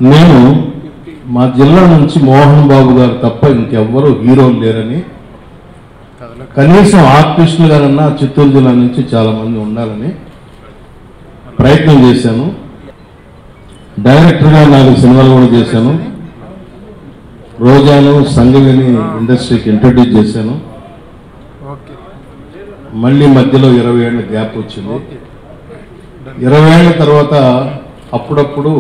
నేను మా జిల్లా నుంచి మోహన్ బాబు గారు తప్ప ఇంకెవ్వరూ హీరోలు లేరని కనీసం ఆర్టిస్టులు గారన్నా చిత్తూరు జిల్లా నుంచి చాలా మంది ఉండాలని ప్రయత్నం చేశాను డైరెక్టర్గా నాలుగు సినిమాలు కూడా చేశాను రోజాను సంగవిని ఇండస్ట్రీకి ఇంట్రడ్యూస్ చేశాను ఓకే మళ్ళీ మధ్యలో ఇరవై ఏళ్ళ గ్యాప్ వచ్చింది ఇరవై ఏళ్ళ తర్వాత అప్పుడప్పుడు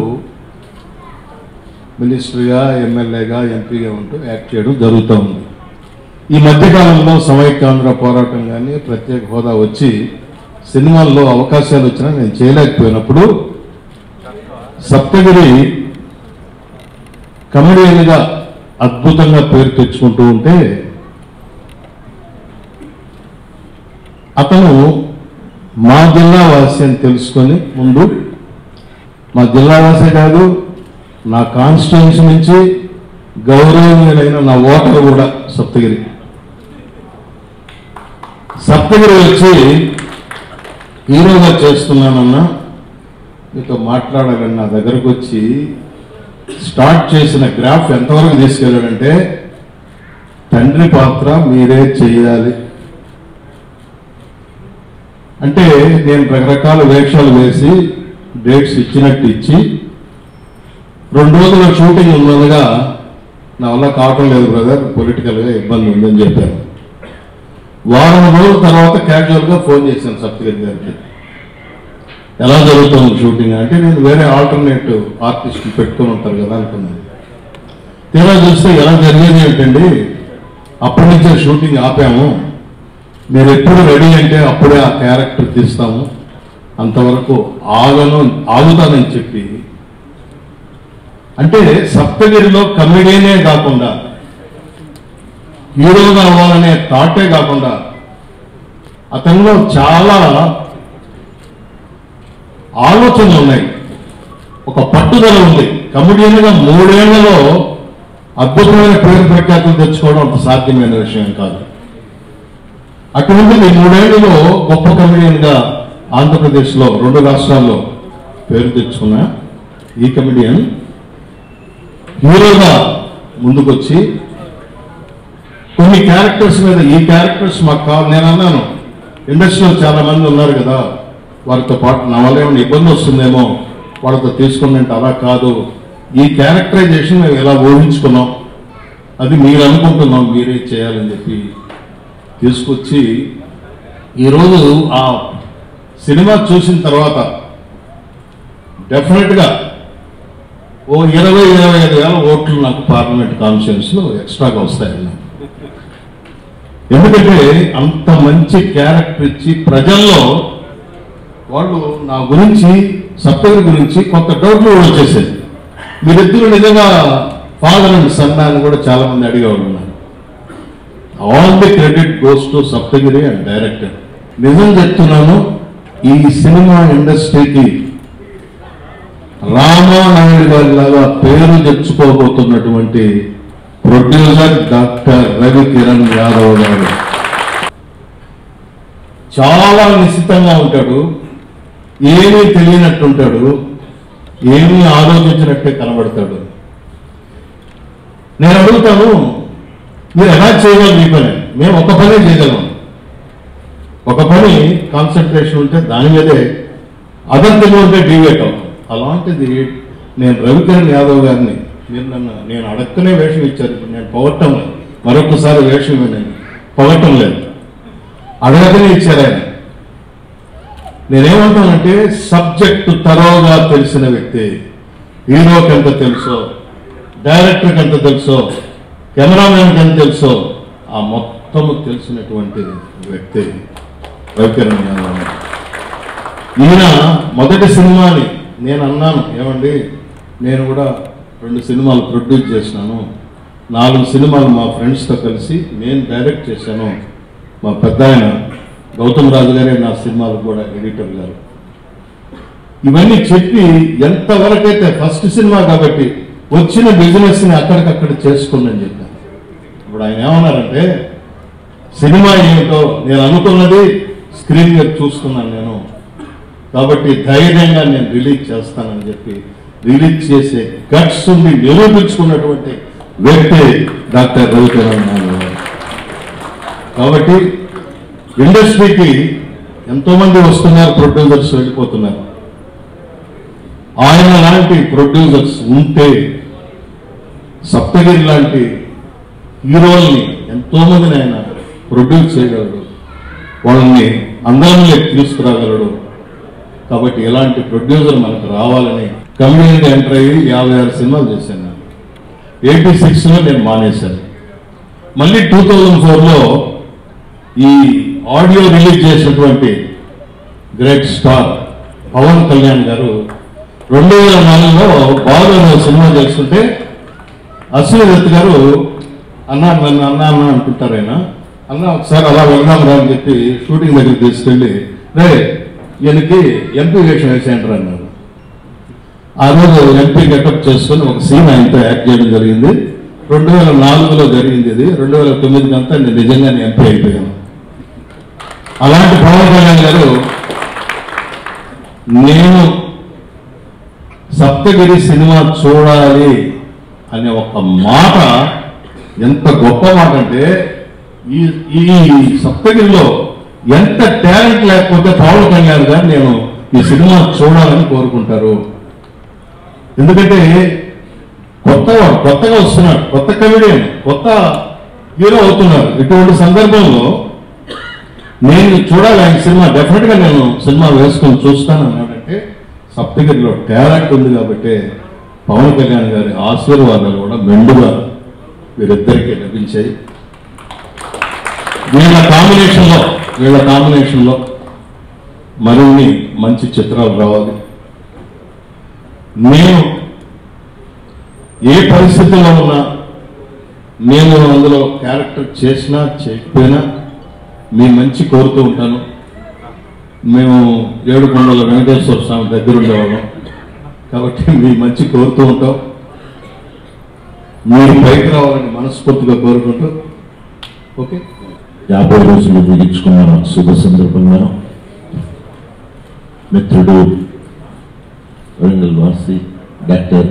మినిస్టర్గా ఎమ్మెల్యేగా ఎంపీగా ఉంటూ యాక్ట్ చేయడం జరుగుతూ ఉంది ఈ మధ్యకాలంలో సమైక్యాంధ్ర పోరాటం కానీ ప్రత్యేక హోదా వచ్చి సినిమాల్లో అవకాశాలు వచ్చినా నేను చేయలేకపోయినప్పుడు సప్తగిరి కమెడియన్గా అద్భుతంగా పేరు తెచ్చుకుంటూ ఉంటే అతను మా జిల్లా వాసి అని తెలుసుకొని ముందు మా జిల్లా వాసే కాదు నా కాన్స్టిట్యున్సీ నుంచి గౌరవనీయులైన నా ఓటర్ కూడా సప్తగిరి సప్తగిరి వచ్చి హీరోగా చేస్తున్నానన్నా మీతో మాట్లాడాలని నా దగ్గరకు వచ్చి స్టార్ట్ చేసిన గ్రాఫ్ ఎంతవరకు తీసుకెళ్ళాడంటే తండ్రి పాత్ర మీరే చేయాలి అంటే నేను రకరకాల వేషాలు వేసి డేట్స్ ఇచ్చినట్టు ఇచ్చి రెండు రోజుల షూటింగ్ ఉన్నదిగా నా వల్ల కావటం లేదు బ్రదర్ పొలిటికల్గా ఇబ్బంది ఉందని చెప్పాను వారం రోజుల తర్వాత క్యాజువల్గా ఫోన్ చేశాను సత్యగిరి గారికి ఎలా జరుగుతుంది షూటింగ్ అంటే నేను వేరే ఆల్టర్నేట్ ఆర్టిస్ట్ పెట్టుకొని ఉంటారు కదా అనుకున్నాను తీరా చూస్తే ఎలా జరిగేది ఏంటండి అప్పటి నుంచే షూటింగ్ ఆపాము మీరు ఎప్పుడు రెడీ అంటే అప్పుడే ఆ క్యారెక్టర్ తీస్తాము అంతవరకు ఆగను ఆగుతానని చెప్పి అంటే సప్తగిరిలో కమెడియనే కాకుండా హీరోగా అవ్వాలనే థాటే కాకుండా అతనిలో చాలా ఆలోచనలు ఉన్నాయి ఒక పట్టుదల ఉంది కమెడియన్గా మూడేళ్లలో అద్భుతమైన పేరు ప్రఖ్యాతులు తెచ్చుకోవడం అంత సాధ్యమైన విషయం కాదు అటువంటి ఈ మూడేళ్లలో గొప్ప కమెడియన్గా ఆంధ్రప్రదేశ్లో రెండు రాష్ట్రాల్లో పేరు తెచ్చుకున్న ఈ కమెడియన్ హీరోగా ముందుకొచ్చి కొన్ని క్యారెక్టర్స్ మీద ఈ క్యారెక్టర్స్ మాకు కావాలి నేను అన్నాను ఇండస్ట్రీలో చాలా మంది ఉన్నారు కదా వారితో పాటు నా వల్ల ఏమైనా ఇబ్బంది వస్తుందేమో వాళ్ళతో తీసుకున్నట్టు అలా కాదు ఈ క్యారెక్టరైజేషన్ మేము ఎలా ఊహించుకున్నాం అది మీరు అనుకుంటున్నాం మీరే చేయాలని చెప్పి తీసుకొచ్చి ఈరోజు ఆ సినిమా చూసిన తర్వాత డెఫినెట్గా ఓ ఇరవై ఇరవై ఐదు వేల ఓట్లు నాకు పార్లమెంట్ కాన్ఫరెన్స్లో ఎక్స్ట్రాగా వస్తాయన్న ఎందుకంటే అంత మంచి క్యారెక్టర్ ఇచ్చి ప్రజల్లో వాళ్ళు నా గురించి సప్తగిరి గురించి కొంత డౌట్లు కూడా వచ్చేసేది మీరిద్దరు నిజంగా ఫాదర్ అండ్ సన్ అని కూడా చాలా మంది అడిగేవాళ్ళు ఉన్నారు all the credit goes to Saptagiri and director నిజం చెప్తున్నాను ఈ సినిమా ఇండస్ట్రీకి రామానాయుడు గారి లాగా పేరు తెచ్చుకోబోతున్నటువంటి ప్రొడ్యూసర్ డాక్టర్ రవి కిరణ్ యాదవ్ గారు చాలా నిశ్చితంగా ఉంటాడు ఏమీ తెలియనట్టు ఉంటాడు ఏమీ ఆలోచించినట్టే కనబడతాడు నేను అడుగుతాను మీరు ఎలా చేయగలరు ఈ పని మేము ఒక పనే చేయగలం ఒక పని కాన్సన్ట్రేషన్ ఉంటే దాని మీదే అదంతగా ఉంటే డివేట్ అవుతాం అలాంటిది నేను రవికిరణ్ యాదవ్ గారిని మీరు నన్ను నేను అడక్కనే వేషం ఇచ్చారు ఇప్పుడు నేను పొగట్టం లేదు మరొకసారి వేషం నేను పొగట్టం లేదు అడగకనే ఇచ్చారు ఆయన నేనేమంటానంటే సబ్జెక్టు తరోగా తెలిసిన వ్యక్తి హీరోకి ఎంత తెలుసో డైరెక్టర్కి ఎంత తెలుసో కెమెరామెన్కి ఎంత తెలుసో ఆ మొత్తము తెలిసినటువంటి వ్యక్తి రవికిరణ్ యాదవ్ గారు. ఈయన మొదటి సినిమాని నేను అన్నాను ఏమండి నేను కూడా రెండు సినిమాలు ప్రొడ్యూస్ చేసినాను నాలుగు సినిమాలు మా ఫ్రెండ్స్తో కలిసి నేను డైరెక్ట్ చేశాను మా పెద్ద ఆయన గౌతమ్ రాజు గారే నా సినిమాలకు కూడా ఎడిటర్ గారు ఇవన్నీ చెప్పి ఎంతవరకైతే ఫస్ట్ సినిమా కాబట్టి వచ్చిన బిజినెస్ని అక్కడికక్కడ చేసుకోండి చెప్పాను ఇప్పుడు ఆయన ఏమన్నారంటే సినిమా ఏమిటో నేను అనుకున్నది స్క్రీన్ మీద చూస్తున్నాను నేను కాబట్టి ధైర్యంగా నేను రిలీజ్ చేస్తానని చెప్పి రిలీజ్ చేసే గట్స్ ఉండి నిరూపించుకున్నటువంటి వ్యక్తి డాక్టర్ రవికిరణ్ గారు కాబట్టి ఇండస్ట్రీకి ఎంతో మంది వస్తున్నారు ప్రొడ్యూసర్స్ వెళ్ళిపోతున్నారు ఆయన లాంటి ప్రొడ్యూసర్స్ ఉంటే సప్తగిరి లాంటి హీరోల్ని ఎంతో మందిని ఆయన ప్రొడ్యూస్ చేయగలడు వాళ్ళని అందంలోకి తీసుకురాగలడు కాబట్టి ఇలాంటి ప్రొడ్యూసర్ మనకు రావాలని కమ్యూనిటీ ఎంటర్ అయ్యి యాభై ఆరు సినిమాలు చేశాను నేను ఎయిటీ సిక్స్లో నేను మానేశాను మళ్ళీ టూ థౌజండ్ ఫోర్లో ఈ ఆడియో రిలీజ్ చేసినటువంటి గ్రేట్ స్టార్ పవన్ కళ్యాణ్ గారు రెండు వేల నాలుగులో బాగా సినిమా చేస్తుంటే అశ్వదత్ గారు అన్న నన్ను అన్న అన్న అనుకుంటారు ఆయన అన్న ఒకసారి అలా వెళ్దాం రా అని చెప్పి షూటింగ్ దగ్గరికి తీసుకెళ్ళి రే ఈయనకి ఎంపీ వేషం వేసేయంటారు అన్నారు ఆ రోజు ఎంపీ గెటప్ చేసుకొని ఒక సీన్ ఆయనతో యాక్ట్ చేయడం జరిగింది రెండు వేల నాలుగులో జరిగింది ఇది రెండు వేల తొమ్మిదికి అంతా నేను నిజంగానే ఎంపీ అయిపోయాను అలాంటి పవన్ కళ్యాణ్ గారు నేను సప్తగిరి సినిమా చూడాలి అనే ఒక మాట ఎంత గొప్ప మాట అంటే ఈ ఈ సప్తగిరిలో ఎంత టాలెంట్ లేకపోతే పవన్ కళ్యాణ్ గారు నేను ఈ సినిమా చూడాలని కోరుకుంటారు ఎందుకంటే కొత్త కొత్తగా వస్తున్నాడు కొత్త కమెడియన్ కొత్త హీరో అవుతున్నారు ఇటువంటి సందర్భంలో నేను చూడాలి ఆయన సినిమా డెఫినెట్ గా నేను సినిమా వేసుకొని చూస్తాను అన్నాడంటే సప్తగిరిలో టాలెంట్ ఉంది కాబట్టి పవన్ కళ్యాణ్ గారి ఆశీర్వాదాలు కూడా మెండుగా వీరిద్దరికీ లభించాయి వీళ్ళ కాంబినేషన్ లో వీళ్ళ కాంబినేషన్ లో మరిన్ని మంచి చిత్రాలు రావాలి నేను ఏ పరిస్థితిలో ఉన్నా నేను అందులో క్యారెక్టర్ చేసినా చేయకపోయినా మీ మంచి కోరుతూ ఉంటాను మేము ఏడుకొండల వెంకటేశ్వర స్వామి దగ్గర ఉండేవాళ్ళం కాబట్టి మీ మంచి కోరుతూ ఉంటాం మీరు పైకి రావాలని మనస్ఫూర్తిగా కోరుకుంటూ ఓకే యాభై రోజులు ముగించుకున్న శుభ సందర్భంగా మిత్రుడు వరంగల్ వాసి డాక్టర్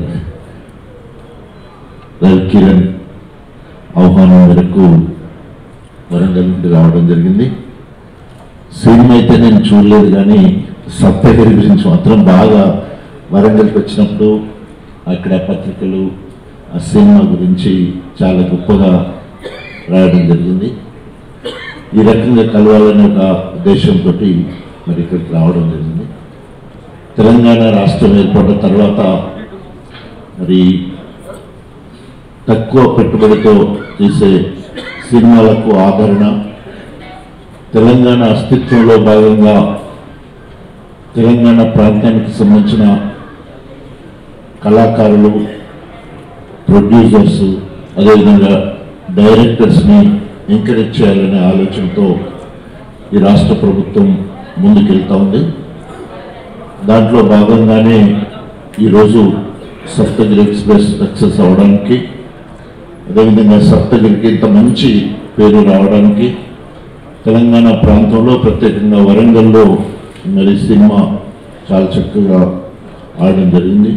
రవికిరణ్ ఆహ్వానం మేరకు వరంగల్ నుండి రావడం జరిగింది సినిమా అయితే నేను చూడలేదు కానీ సప్తగిరి గురించి మాత్రం బాగా వరంగల్కి వచ్చినప్పుడు అక్కడ పత్రికలు ఆ సినిమా గురించి చాలా గొప్పగా రాయడం జరిగింది ఈ రకంగా కలవాలనే ఒక ఉద్దేశంతో మరి ఇక్కడికి రావడం జరిగింది తెలంగాణ రాష్ట్రం ఏర్పడిన తర్వాత మరి తక్కువ పెట్టుబడితో చేసే సినిమాలకు ఆదరణ తెలంగాణ అస్తిత్వంలో భాగంగా తెలంగాణ ప్రాంతానికి సంబంధించిన కళాకారులు ప్రొడ్యూసర్స్ అదేవిధంగా డైరెక్టర్స్ని ఎంకరేజ్ చేయాలనే ఆలోచనతో ఈ రాష్ట్ర ప్రభుత్వం ముందుకెళ్తా ఉంది దాంట్లో భాగంగానే ఈరోజు సప్తగిరి ఎక్స్ప్రెస్ సక్సెస్ అవడానికి అదేవిధంగా సప్తగిరికి ఇంత మంచి పేరు రావడానికి తెలంగాణ ప్రాంతంలో ప్రత్యేకంగా వరంగల్లో మరి సినిమా చాలా చక్కగా ఆడడం జరిగింది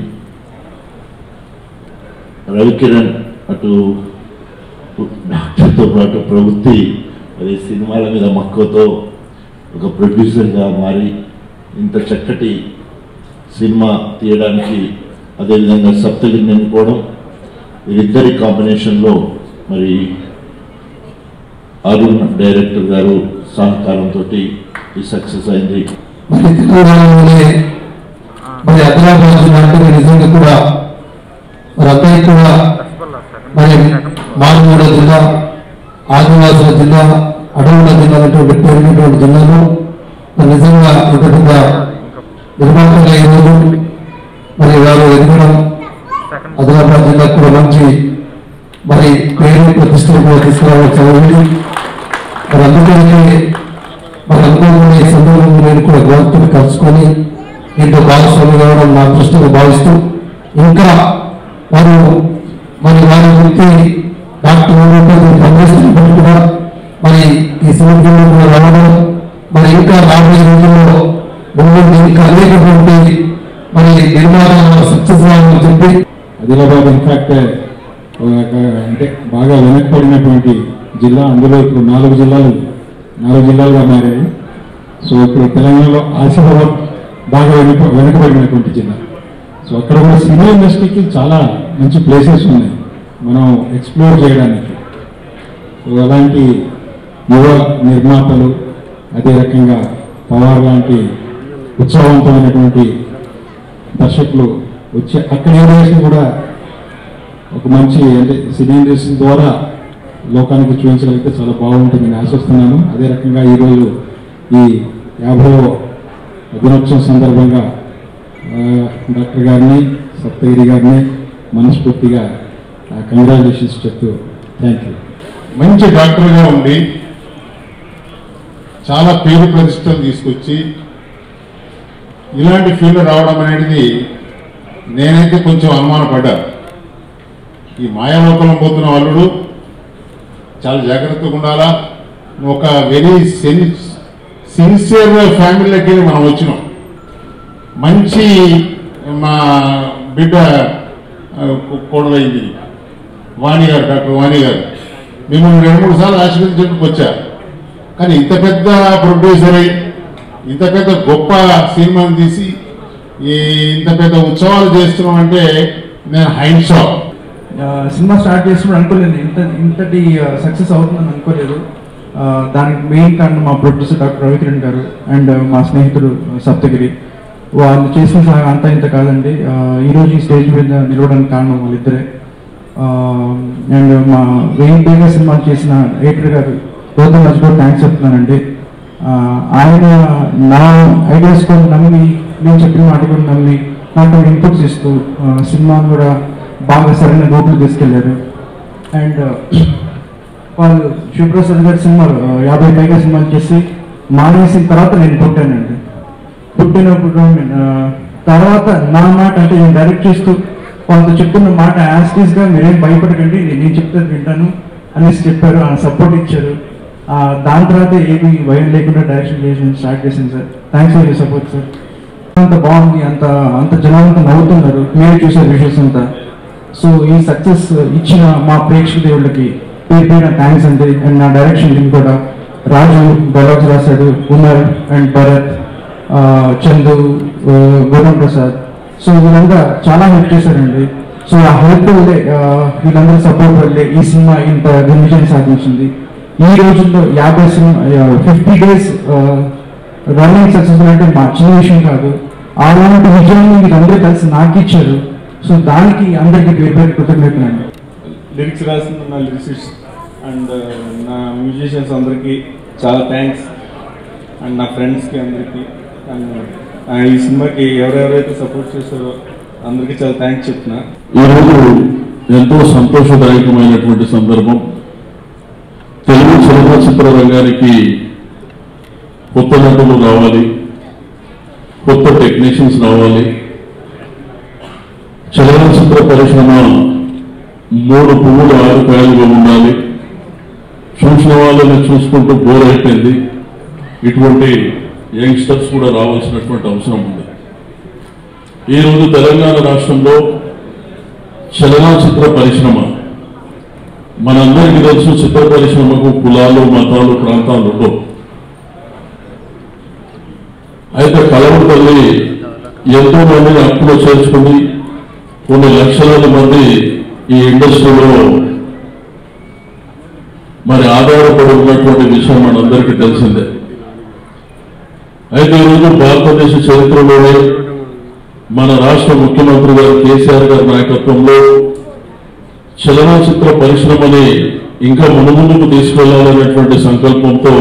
రవికిరణ్ అటు డాక్టర్తో పాటు ప్రవృత్తి మరి సినిమాల మీద మక్కువతో ఒక ప్రొడ్యూసర్గా మారి ఇంత చక్కటి సినిమా తీయడానికి అదేవిధంగా సప్తగిరిని ఎన్నుకోవడం వీరిద్దరి కాంబినేషన్లో మరి అరుణ్ డైరెక్టర్ గారు సహకారంతో ఈ సక్సెస్ అయింది మరి తెలంగాణలోనే మరి ఆదిలాబాద్ లాంటివి నిజంగా కూడా మరి అబ్బాయి కూడా మరి మారుమూల జిల్లా ఆదివాసుల జిల్లా అడవుల జిల్లా అనేటువంటి పేరున్నటువంటి జిల్లాలో మరి నిజంగా ఇంత పెద్ద నిర్మాతగా ఈరోజు మరి వారు ఎదగడం ఆదిలాబాద్ జిల్లాకు కూడా మంచి మరి పేరు ప్రతిష్టలు కూడా తీసుకురావడం చదివింది మరి అందుకని మరి అనుకోకుండా ఈ సందర్భంలో నేను కూడా గవర్నమెంట్ కలుసుకొని దీంట్లో భాగస్వామి కావడం నా దృష్టిగా భావిస్తూ ఇంకా వారు మరి వారి వృత్తి డాక్టర్ రూపాయలు పనిచేస్తున్నప్పుడు కూడా మరి ఈ సందర్భంలో కూడా రావడం మరి ఇంకా రాబోయే రోజుల్లో ముందు ఇంకా అనేకటువంటి మరి నిర్మాణ సక్సెస్ ఆదిలాబాద్ ఇన్ఫాక్ట్ అంటే బాగా వెనకబడినటువంటి జిల్లా అందులో ఇప్పుడు నాలుగు జిల్లాలు నాలుగు జిల్లాలుగా మారాయి సో ఇప్పుడు తెలంగాణలో ఆసిఫాబాద్ బాగా వెనుక వెనకబడినటువంటి జిల్లా సో అక్కడ కూడా సినిమా ఇండస్ట్రీకి చాలా మంచి ప్లేసెస్ ఉన్నాయి మనం ఎక్స్ప్లోర్ చేయడానికి సో అలాంటి యువ నిర్మాతలు అదే రకంగా పవార్ లాంటి ఉత్సాహవంతమైనటువంటి దర్శకులు వచ్చే అక్కడ ఏరియాస్ని కూడా ఒక మంచి అంటే సినీ ఇండస్ట్రీ ద్వారా లోకానికి చూపించగలిగితే చాలా బాగుంటుందని ఆశిస్తున్నాను అదే రకంగా ఈరోజు ఈ యాభైవ దినోత్సవం సందర్భంగా ఆ, డాక్టర్ గారిని సప్తగిరి గారిని మనస్ఫూర్తిగా కంగ్రాచులేషన్స్ చెప్తూ థ్యాంక్ యూ మంచి డాక్టర్గా ఉండి చాలా పేరు ప్రతిష్టలు తీసుకొచ్చి ఇలాంటి ఫీల్డ్ రావడం అనేది నేనైతే కొంచెం అనుమానపడ్డా ఈ మాయాలోకంలో పోతున్న వాళ్ళు చాలా జాగ్రత్తగా ఉండాలా నువ్వు ఒక వెరీ సెన్ సిన్సియర్ ఫ్యామిలీలోకి వెళ్ళి మనం వచ్చినాం మంచి మా బిడ్డ ఆ, కోడలైంది వాణి గారు డాక్టర్ వాణి గారు మిమ్మల్ని రెండు మూడు సార్లు ఆశీర్వదించడానికి వచ్చా కానీ ఇంత పెద్ద ప్రొడ్యూసర్ అయి ఇంత పెద్ద గొప్ప సినిమాని తీసి ఈ ఇంత పెద్ద ఉత్సవాలు చేస్తున్నాం అంటే నేను హైండ్ షాప్ ఆ, సినిమా స్టార్ట్ చేసినప్పుడు అనుకోలేదు ఇంత ఇంతటి సక్సెస్ అవుతుందని అనుకోలేదు ఆ, దానికి మెయిన్ కారణం మా ప్రొడ్యూసర్ డాక్టర్ రవికిరణ్ గారు అండ్ మా స్నేహితుడు సప్తగిరి వాళ్ళు చేసిన సహాయం అంతా ఇంత కాదండి ఆ, ఈరోజు ఈ స్టేజ్ మీద నిలవడానికి కారణం వాళ్ళిద్దరే అండ్ మా వెయ్యి పేగా సినిమా చేసిన ఎడిటర్ గారు గౌతమ్ రాజు కూడా థ్యాంక్స్ చెప్తున్నానండి ఆ, ఆయన నా ఐడియాస్ కూడా నమ్మి నేను చెప్పిన మాట కూడా నమ్మి నాకు ఇన్పుట్స్ ఇస్తూ ఆ, సినిమాను కూడా బాగా సరైన రూపులు తీసుకెళ్లారు అండ్ వాళ్ళు శివప్రసాద్ గారి సినిమాలు ఆ, యాభై పైగా సినిమాలు చేసి మానేసిన తర్వాత నేను పుట్టానండి పుట్టినప్పుడు ఆ, తర్వాత నా మాట అంటే నేను డైరెక్ట్ చేస్తూ వాళ్ళతో చెప్తున్న మాట యాస్టీస్ గా మీరేం భయపడకండి నేను నేను చెప్తాను వింటాను అనేసి చెప్పారు ఆ సపోర్ట్ ఇచ్చారు ఆ, దాని తర్వాత ఏమి భయం లేకుండా డైరెక్షన్ చేయడం స్టార్ట్ చేసింది sir thanks for you support sir అంత బాగుంది అంత అంత జనాలంతా నవ్వుతున్నారు మీరు చూసే విషయస్ అంతా సో ఈ సక్సెస్ ఇచ్చిన మా ప్రేక్షక దేవుళ్ళకి పేరు పేరు థ్యాంక్స్ అండి అండ్ నా డైరెక్షన్ టీం కూడా రాజు డైలాగ్స్ రాశాడు ఉమర్ అండ్ భరత్ ఆ, చందు ఆ, గౌతమ్ ప్రసాద్ సో వీళ్ళంతా చాలా హెల్ప్ చేశారండి సో ఆ హెల్ప్ వల్లే ఆ, వీళ్ళందరూ సపోర్ట్ వల్లే ఈ సినిమా ఇంత విజయం సాధించింది ఈ రోజుల్లో యాభై cinema fifty days running successful అంటే మా చిన్న విషయం కాదు అలాంటి విజయాన్ని వీళ్ళందరూ కలిసి నాకు ఇచ్చారు సో దానికి అందరికీ పేరు పేరు కృతజ్ఞతలు అండి లిరిక్స్ రాసిన నా లిరిసిస్ట్ అండ్ నా మ్యూజిషియన్స్ అందరికీ చాలా థ్యాంక్స్ అండ్ నా ఫ్రెండ్స్కి అందరికీ అండ్ ఈ సినిమాకి ఎవరెవరైతే సపోర్ట్ చేశారో అందరికీ చాలా థ్యాంక్స్ చెప్తున్నా ఈరోజు ఎంతో సంతోషదాయకమైనటువంటి సందర్భం తెలుగు చలనచిత్ర రంగానికి కొత్త నటులు రావాలి కొత్త టెక్నీషియన్స్ రావాలి చలనచిత్ర పరిశ్రమ మూడు పువ్వులు ఆరు కాయలుగా ఉండాలి చూసిన వాళ్ళని చూసుకుంటూ బోర్ అయిపోయింది ఇటువంటి యంగ్స్టర్స్ కూడా రావాల్సినటువంటి అవసరం ఉంది ఈరోజు తెలంగాణ రాష్ట్రంలో చలనచిత్ర పరిశ్రమ మనందరికీ తెలుసు చిత్ర పరిశ్రమకు కులాలు మతాలు ప్రాంతాలు ఉండవు అయితే కలవరు తల్లి ఎంతో మందిని అప్పులో చేర్చుకుని కొన్ని లక్షలాది మంది ఈ ఇండస్ట్రీలో మరి ఆధారపడి ఉన్నటువంటి విషయం మనందరికీ తెలిసిందే అయితే ఈరోజు భారతదేశ చరిత్రలోనే మన రాష్ట్ర ముఖ్యమంత్రి గారు కేసీఆర్ గారి నాయకత్వంలో చలనచిత్ర పరిశ్రమని ఇంకా మునుముందుకు తీసుకెళ్లాలనేటువంటి సంకల్పంతో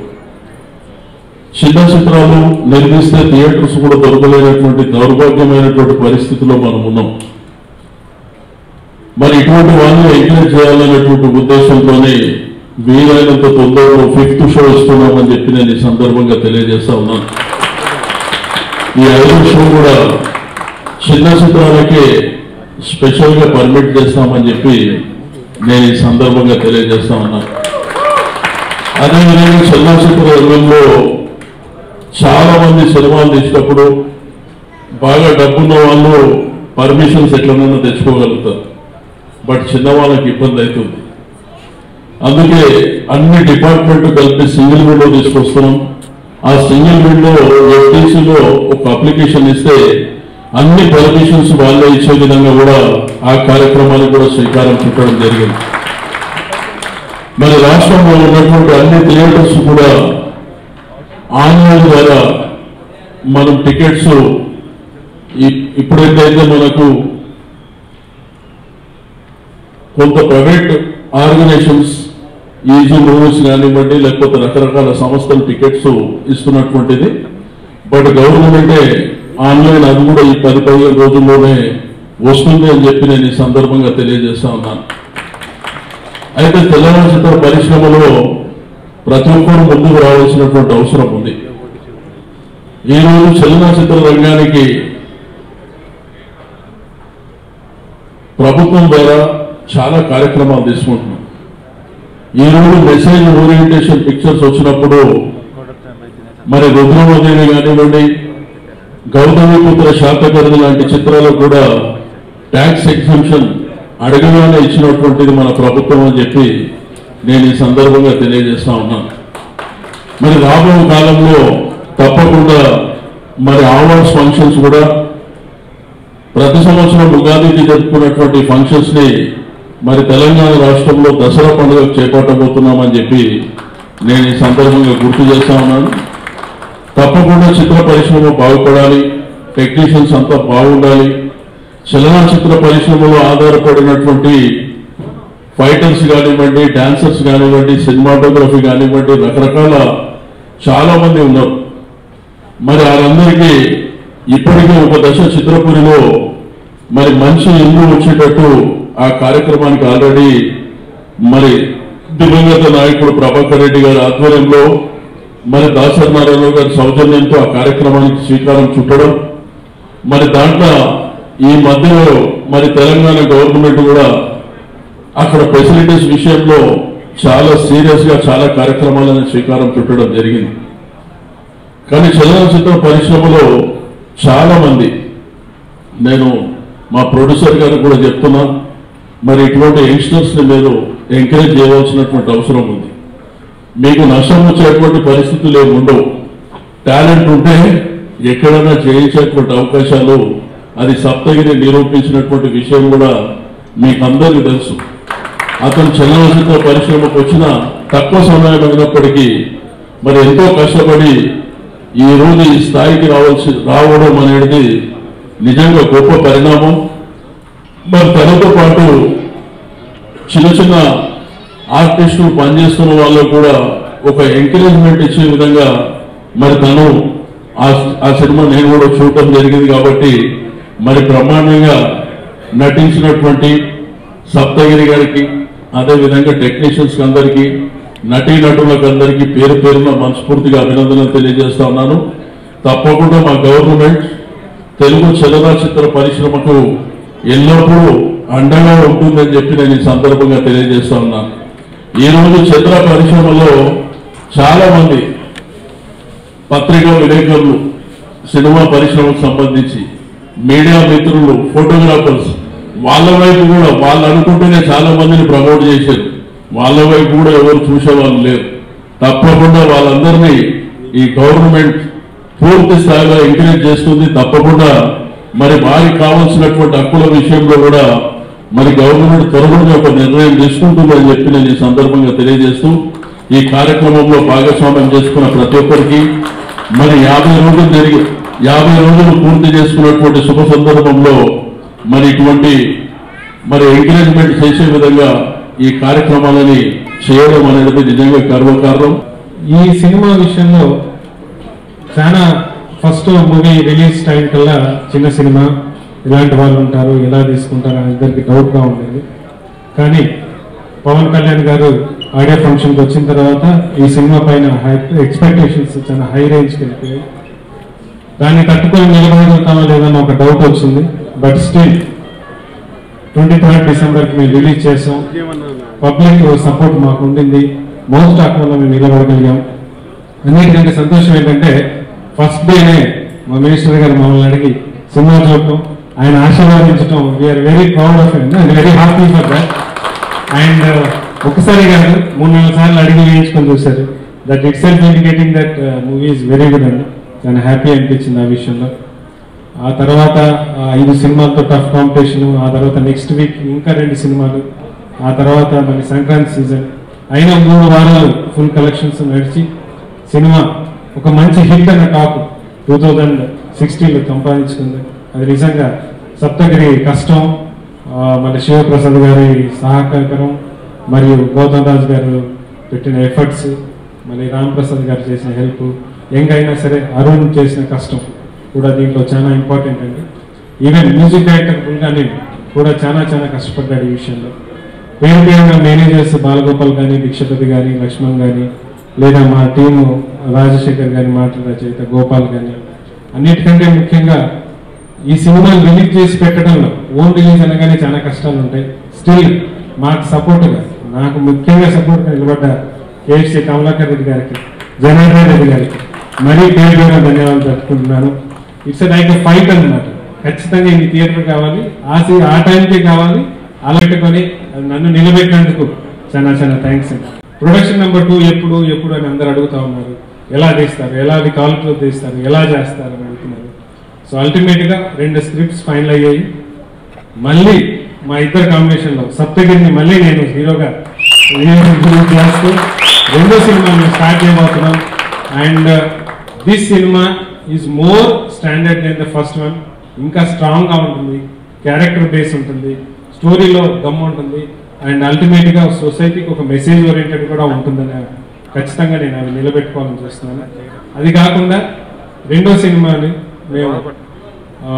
చిన్న చిత్రాలు నిర్మిస్తే థియేటర్స్ కూడా దొరకలేనటువంటి దౌర్భాగ్యమైనటువంటి పరిస్థితిలో మనం ఉన్నాం మరి ఇటువంటి వాళ్ళని ఎంకరేజ్ చేయాలనేటువంటి ఉద్దేశంతోనే వీలైనంత తొందరలో ఫిఫ్త్ షో ఇస్తున్నామని చెప్పి నేను ఈ సందర్భంగా తెలియజేస్తా ఉన్నాను ఈ ఐదు షో కూడా చిన్న చిత్రాలకే స్పెషల్ గా పర్మిట్ చేస్తామని చెప్పి నేను ఈ సందర్భంగా తెలియజేస్తా ఉన్నాను అదేవిధంగా చలనచిత్ర రంగంలో చాలా మంది సినిమాలు తీసినప్పుడు బాగా డబ్బున్న వాళ్ళు పర్మిషన్స్ ఎట్లనైనా తెచ్చుకోగలుగుతారు బట్ చిన్న వాళ్ళకి ఇబ్బంది అవుతుంది అందుకే అన్ని డిపార్ట్మెంట్ కలిపి సింగిల్ విండో తీసుకొస్తున్నాం ఆ సింగిల్ విండో ఎఫ్టీసీలో ఒక అప్లికేషన్ ఇస్తే అన్ని పర్మిషన్స్ వాళ్ళే ఇచ్చే విధంగా కూడా ఆ కార్యక్రమానికి కూడా శ్రీకారం చుట్టడం జరిగింది మరి రాష్ట్రంలో ఉన్నటువంటి అన్ని థియేటర్స్ కూడా ఆన్లైన్ ద్వారా మనం టికెట్స్ ఇ- ఇప్పుడైతే మనకు కొంత ప్రైవేట్ ఆర్గనైజేషన్స్ ఈజీ మూవీస్ కానివ్వండి లేకపోతే రకరకాల సంస్థలు టికెట్స్ ఇస్తున్నటువంటిది బట్ గవర్నమెంటే ఆన్లైన్ అది కూడా ఈ పది పదిహేను రోజుల్లోనే వస్తుంది అని చెప్పి నేను ఈ సందర్భంగా తెలియజేస్తా ఉన్నాను అయితే తెలంగాణ చిత్ర పరిశ్రమలో ప్రతి ఒక్కరు ముందుకు రావాల్సినటువంటి అవసరం ఉంది ఈ రోజు చలనచిత్ర రంగానికి ప్రభుత్వం ద్వారా చాలా కార్యక్రమాలు తీసుకుంటున్నాం ఈ రోజు మెసేజ్ ఓరియంటేషన్ పిక్చర్స్ వచ్చినప్పుడు మరి రుద్రమదేవి కానివ్వండి గౌతమిపుత్ర శాతకర్ణి లాంటి చిత్రాలు కూడా ట్యాక్స్ ఎగ్జంప్షన్ అడగగానే ఇచ్చినటువంటిది మన ప్రభుత్వం అని చెప్పి నేను ఈ సందర్భంగా తెలియజేస్తా ఉన్నాను మరి రాబో కాలంలో తప్పకుండా మరి అవార్డ్స్ ఫంక్షన్స్ కూడా ప్రతి సంవత్సరం ఉగాదికి జరుపుకున్నటువంటి ఫంక్షన్స్ ని మరి తెలంగాణ రాష్ట్రంలో దసరా పండుగ చేపట్టబోతున్నామని చెప్పి నేను ఈ సందర్భంగా గుర్తు చేస్తా ఉన్నాను తప్పకుండా చిత్ర పరిశ్రమ బాగుపడాలి టెక్నీషియన్స్ అంతా బాగుండాలి చలనచిత్ర పరిశ్రమలో ఆధారపడినటువంటి ఫైటర్స్ కానివ్వండి డాన్సర్స్ కానివ్వండి సినిమాటోగ్రఫీ కానివ్వండి రకరకాల చాలా మంది ఉన్నారు మరి వారందరికీ ఇప్పటికే ఒక దశ చిత్రపురిలో మరి మంచి ఇల్లు వచ్చేటట్టు ఆ కార్యక్రమానికి ఆల్రెడీ మరి దివంగత నాయకుడు ప్రభాకర్ రెడ్డి గారి ఆధ్వర్యంలో మరి దాసరి నారాయణ గారి సౌజన్యంతో ఆ కార్యక్రమానికి శ్రీకారం చుట్టడం మరి దాంట్లో ఈ మధ్యలో మరి తెలంగాణ గవర్నమెంట్ కూడా అక్కడ ఫెసిలిటీస్ విషయంలో చాలా సీరియస్ గా చాలా కార్యక్రమాలను శ్రీకారం చుట్టడం జరిగింది కానీ చలనచిత్ర పరిశ్రమలో చాలా మంది నేను మా ప్రొడ్యూసర్ గారికి కూడా చెప్తున్నా మరి ఇటువంటి యంగ్స్టర్స్ ని మీరు ఎంకరేజ్ చేయవలసినటువంటి అవసరం ఉంది మీకు నష్టం వచ్చేటువంటి పరిస్థితులు ఏమి ఉండవు టాలెంట్ ఉంటే ఎక్కడైనా చేయించేటువంటి అవకాశాలు అది సప్తగిరి నిరూపించినటువంటి విషయం కూడా మీకు అందరికీ తెలుసు అతను చలనచిత్ర పరిశ్రమకు వచ్చిన తక్కువ సమయం అయినప్పటికీ మరి ఎంతో కష్టపడి ఈ రోజు ఈ స్థాయికి రావాల్సి రావడం అనేది నిజంగా గొప్ప పరిణామం మరి తనతో పాటు చిన్న చిన్న ఆర్టిస్టులు పనిచేస్తున్న వాళ్ళకు కూడా ఒక ఎంకరేజ్మెంట్ ఇచ్చే విధంగా మరి తను ఆ ఆ సినిమా నేను కూడా చూడటం జరిగింది కాబట్టి మరి బ్రహ్మాండంగా నటించినటువంటి సప్తగిరి గారికి అదే విధంగా టెక్నీషియన్స్ అందరికీ నటీ నటులకు అందరికీ పేరు పేరున మనస్ఫూర్తిగా అభినందనలు తెలియజేస్తా ఉన్నాను తప్పకుండా మా గవర్నమెంట్ తెలుగు చలనచిత్ర పరిశ్రమకు ఎల్లప్పుడూ అండగా ఉంటుందని చెప్పి నేను ఈ సందర్భంగా తెలియజేస్తా ఉన్నాను ఈ రోజు చిత్ర పరిశ్రమలో చాలా మంది పత్రికా విలేకరులు సినిమా పరిశ్రమకు సంబంధించి మీడియా మిత్రులు ఫోటోగ్రాఫర్స్ వాళ్ళ వైపు కూడా వాళ్ళు అనుకుంటేనే చాలా మందిని ప్రమోట్ చేశారు వాళ్ళ వైపు కూడా ఎవరు చూసేవాళ్ళు లేరు తప్పకుండా వాళ్ళందరినీ ఈ గవర్నమెంట్ పూర్తి స్థాయిలో ఎంకరేజ్ చేస్తుంది తప్పకుండా మరి వారికి కావాల్సినటువంటి హక్కుల విషయంలో కూడా మరి గవర్నమెంట్ త్వరలోనే ఒక నిర్ణయం తీసుకుంటుందని చెప్పి నేను ఈ సందర్భంగా తెలియజేస్తూ ఈ కార్యక్రమంలో భాగస్వామ్యం చేసుకున్న ప్రతి ఒక్కరికి మరి యాభై రోజులు జరిగి యాభై రోజులు పూర్తి చేసుకున్నటువంటి శుభ సందర్భంలో మరి ఇటువంటి మరి ఎంకరేజ్మెంట్ చేసే విధంగా ఈ కార్యక్రమాలని చేయడం అనేది నిజంగా గర్వకారణం ఈ సినిమా విషయంలో చాలా ఫస్ట్ మూవీ రిలీజ్ టైం కల్లా చిన్న సినిమా ఇలాంటి వాళ్ళు ఉంటారు ఎలా తీసుకుంటారు అని ఇద్దరికి డౌట్గా ఉండేది కానీ పవన్ కళ్యాణ్ గారు ఆడియో ఫంక్షన్కి వచ్చిన తర్వాత ఈ సినిమా పైన హై ఎక్స్పెక్టేషన్స్ చాలా హై రేంజ్కి వెళ్ళిపోయాయి దాన్ని తట్టుకొని నిలబడగలుగుతామా లేదన్న ఒక డౌట్ వచ్చింది బట్ స్టిల్ ట్వంటీ థర్డ్ డిసెంబర్కి మేము రిలీజ్ చేసాం పబ్లిక్ సపోర్ట్ మాకు ఉండింది మోస్ట్ ఆఫ్ వల్ల మేము నిలబడగలిగాం అన్నిటికంటే సంతోషం ఏంటంటే ఫస్ట్ డేనే మా మినిస్టర్ గారు మమ్మల్ని అడిగి సినిమా చూడటం ఆయన ఆశీర్వదించడం we are very proud of and and very happy for that and ఒకసారి కాదు మూడు నాలుగు సార్లు అడిగి వేయించుకొని చూశారు that itself indicating that movie is very good అండి చాలా హ్యాపీ అనిపించింది ఆ విషయంలో ఆ తర్వాత ఆ ఐదు సినిమాలతో టఫ్ కాంపిటీషన్ ఆ తర్వాత నెక్స్ట్ వీక్ ఇంకా రెండు సినిమాలు ఆ తర్వాత మన సంక్రాంతి సీజన్ అయినా మూడు వారాలు ఫుల్ కలెక్షన్స్ నడిచి సినిమా ఒక మంచి హిట్ అన్న టాప్ టూ థౌజండ్ సిక్స్టీన్లో సంపాదించుకుంది అది నిజంగా సప్తగిరి కష్టం ఆ, మన శివప్రసాద్ గారి సహకారం మరియు గౌతమ్ రాజు గారు పెట్టిన ఎఫర్ట్స్ మళ్ళీ రామ్ ప్రసాద్ గారు చేసిన హెల్ప్ యంగ్ అయినా సరే అరుణ్ చేసిన కష్టం కూడా దీంట్లో చాలా ఇంపార్టెంట్ అండి ఈవెన్ మ్యూజిక్ డైరెక్టర్ బుల్గాని కూడా చాలా చాలా కష్టపడ్డాడు ఈ విషయంలో పేరు పేరుగా మేనేజర్స్ బాలగోపాల్ కానీ భిక్షపతి కానీ లక్ష్మణ్ కానీ లేదా మా టీము రాజశేఖర్ గారి మాటల రచయిత గోపాల్ కానీ అన్నిటికంటే ముఖ్యంగా ఈ సినిమాని రిలీజ్ చేసి పెట్టడంలో ఓన్ రిలీజ్ అనగానే చాలా కష్టాలు ఉంటాయి స్టిల్ మాకు సపోర్ట్గా నాకు ముఖ్యంగా సపోర్ట్గా నిలబడ్డ కేఎఫ్సి కమలాకర్ రెడ్డి గారికి జనార్దన్ రెడ్డి గారికి మరీ పేరు పేరు ధన్యవాదాలు చెప్పుకుంటున్నాను ఇట్స్ లైక్ ఫైట్ అన్నమాట ఖచ్చితంగా ఇది థియేటర్ కావాలి ఆ సి- ఆ టైంకే కావాలి అలా పెట్టుకొని నన్ను నిలబెట్టినందుకు చాలా చాలా థ్యాంక్స్ అండి ప్రొడక్షన్ నెంబర్ టూ ఎప్పుడు ఎప్పుడు అని అందరు అడుగుతా ఉన్నారు ఎలా తీస్తారు ఎలా అది కాల్తో తీస్తారు ఎలా చేస్తారు అని అడుగుతున్నారు సో అల్టిమేట్ గా రెండు స్క్రిప్ట్స్ ఫైనల్ అయ్యాయి మళ్ళీ మా ఇద్దరు కాంబినేషన్ లో సప్తగిరిని మళ్ళీ నేను హీరోగా రిలీజ్ చేస్తూ రెండో సినిమా మేము స్టార్ట్ చేయబోతున్నాం and this cinema is more standard then the first one ఇంకా స్ట్రాంగ్ గా ఉంటుంది క్యారెక్టర్ బేస్ ఉంటుంది స్టోరీలో దమ్ ఉంటుంది అండ్ అల్టిమేట్ గా సొసైటీకి ఒక మెసేజ్ ఓరియంటెడ్ కూడా ఉంటుందని ఖచ్చితంగా నేను అవి నిలబెట్టుకోవాలని చూస్తున్నాను అది కాకుండా రెండో సినిమాని మేము ఆ,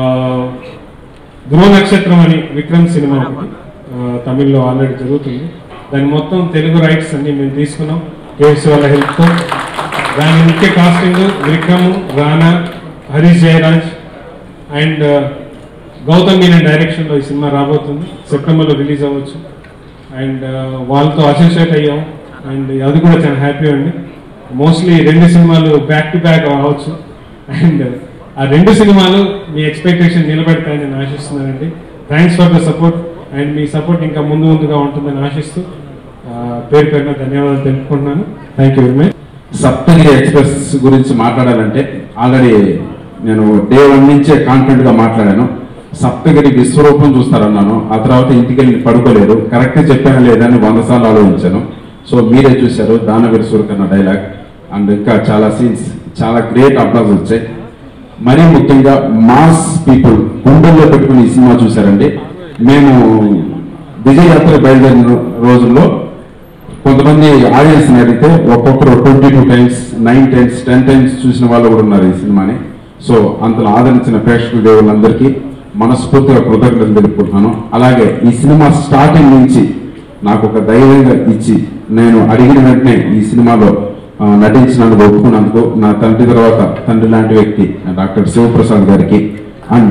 ధ్రువ నక్షత్రం అని విక్రమ్ సినిమా ఒకటి ఆ, తమిళ్లో ఆల్రెడీ జరుగుతుంది దాని మొత్తం తెలుగు రైట్స్ అన్ని మేము తీసుకున్నాం కేఎఫ్సి వాళ్ళ హెల్ప్తో దాని ముఖ్య కాస్టింగ్ విక్రమ్ రానా హరీష్ జయరాజ్ అండ్ గౌతమ్ మీనన్ డైరెక్షన్లో ఈ సినిమా రాబోతుంది సెప్టెంబర్లో రిలీజ్ అవ్వచ్చు అండ్ వాళ్ళతో అసోసియేట్ అయ్యాం అండ్ అది కూడా చాలా హ్యాపీ అండి మోస్ట్లీ రెండు సినిమాలు బ్యాక్ టు బ్యాక్ అవ్వచ్చు అండ్ ఆ రెండు సినిమాలు మీ ఎక్స్పెక్టేషన్ నిలబెడతాయని నేను ఆశిస్తున్నానండి thanks for the support and మీ సపోర్ట్ ఇంకా ముందు ముందుగా ఉంటుందని ఆశిస్తూ ఆ, పేరు పేరున ధన్యవాదాలు తెలుపుకుంటున్నాను thank you very much Saptagiri express గురించి మాట్లాడాలంటే ఆల్రెడీ నేను డే వన్ నుంచే కాన్ఫిడెంట్ గా మాట్లాడాను సప్తగిరి విశ్వరూపం చూస్తారన్నాను ఆ తర్వాత ఇంటికి వెళ్ళి పడుకోలేదు కరెక్ట్ చెప్పాను లేదని వంద సార్లు ఆలోచించాను సో మీరే చూశారు దానవీర సూరకన్న డైలాగ్ అండ్ ఇంకా చాలా సీన్స్ చాలా గ్రేట్ అప్లాజ్ వచ్చాయి మరీ ముఖ్యంగా మాస్ పీపుల్ గుండెల్లో పెట్టుకుని ఈ సినిమా చూశారండి మేము విజయయాత్ర బయలుదేరిన రో- రోజుల్లో కొంతమంది ఆడియన్స్ అడిగితే ఒక్కొక్కరు twenty two times nine times ten times చూసిన వాళ్ళు కూడా ఉన్నారు ఈ సినిమాని సో అంతలో ఆదరించిన ప్రేక్షకుల దేవుళ్ళందరికీ మనస్ఫూర్తిగా కృతజ్ఞతలు తెలుపుకుంటున్నాను అలాగే ఈ సినిమా స్టార్టింగ్ నుంచి నాకు ఒక ధైర్యంగా ఇచ్చి నేను అడిగిన వెంటనే ఈ సినిమాలో ఆ, నటించినందుకు ఒప్పుకున్నందుకు నా తండ్రి తర్వాత తండ్రి లాంటి వ్యక్తి డాక్టర్ శివప్రసాద్ గారికి అండ్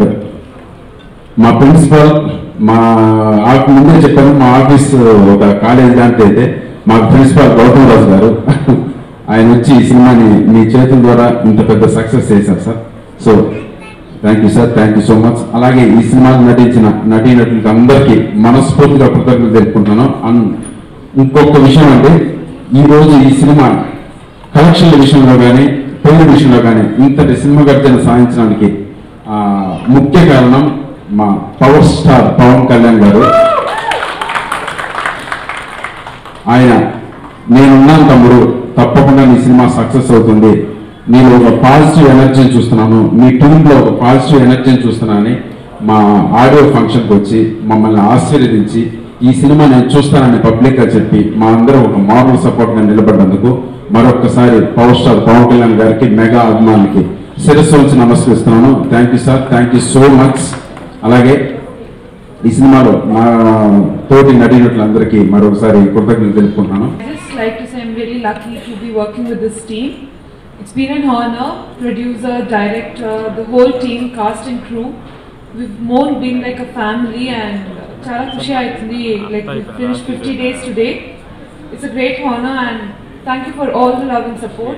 మా ప్రిన్సిపల్ మా ఆఫ్ ముందే చెప్పాను మా ఆఫీస్ ఒక కాలేజ్ లాంటిది అయితే మా ప్రిన్సిపల్ గౌతమ్ రాజు గారు ఆయన వచ్చి ఈ సినిమాని మీ చేతుల ద్వారా ఇంత పెద్ద సక్సెస్ చేశారు sir so thank you sir thank you so much అలాగే ఈ సినిమాలో నటించిన నటీనటులకు అందరికీ మనస్ఫూర్తిగా కృతజ్ఞతలు తెలుపుకుంటున్నాను అండ్ ఇంకొక విషయం అంటే ఈ రోజు ఈ సినిమా కలెక్షన్ల విషయంలో కానీ పేరు విషయంలో కానీ ఇంతటి సినిమా గర్జన సాధించడానికి ఆ, ముఖ్య కారణం మా పవర్ స్టార్ పవన్ కళ్యాణ్ గారు ఆయన నేనున్నాను తమ్ముడు తప్పకుండా నీ సినిమా సక్సెస్ అవుతుంది నేను ఒక పాజిటివ్ ఎనర్జీని చూస్తున్నాను మీ టీంలో ఒక పాజిటివ్ ఎనర్జీని చూస్తున్నానని మా ఆడియో ఫంక్షన్కి వచ్చి మమ్మల్ని ఆశీర్వదించి ఈ సినిమా నేను చూస్తానని పబ్లిక్గా చెప్పి మా అందరూ ఒక మారల్ సపోర్ట్గా నిలబడ్డందుకు మరొకసారి పవర్ స్టార్ పవన్ కళ్యాణ్ గారికి మెగా అభిమానికి శిరస్సు వచ్చి నమస్కరిస్తున్నాను thank you sir thank you so much అలాగే ఈ సినిమాలో మా తోటి నటీనటులందరికీ మరొకసారి కృతజ్ఞతలు తెలుపుకుంటున్నాను I just like to say I'm really lucky to be working with this team. It's been an honor, producer, director, the whole team, cast and crew. We've more been like a family and చాలా ఖుషి అవుతుంది like we finished 50 days today. It's a great honor and thank you for all the love and support.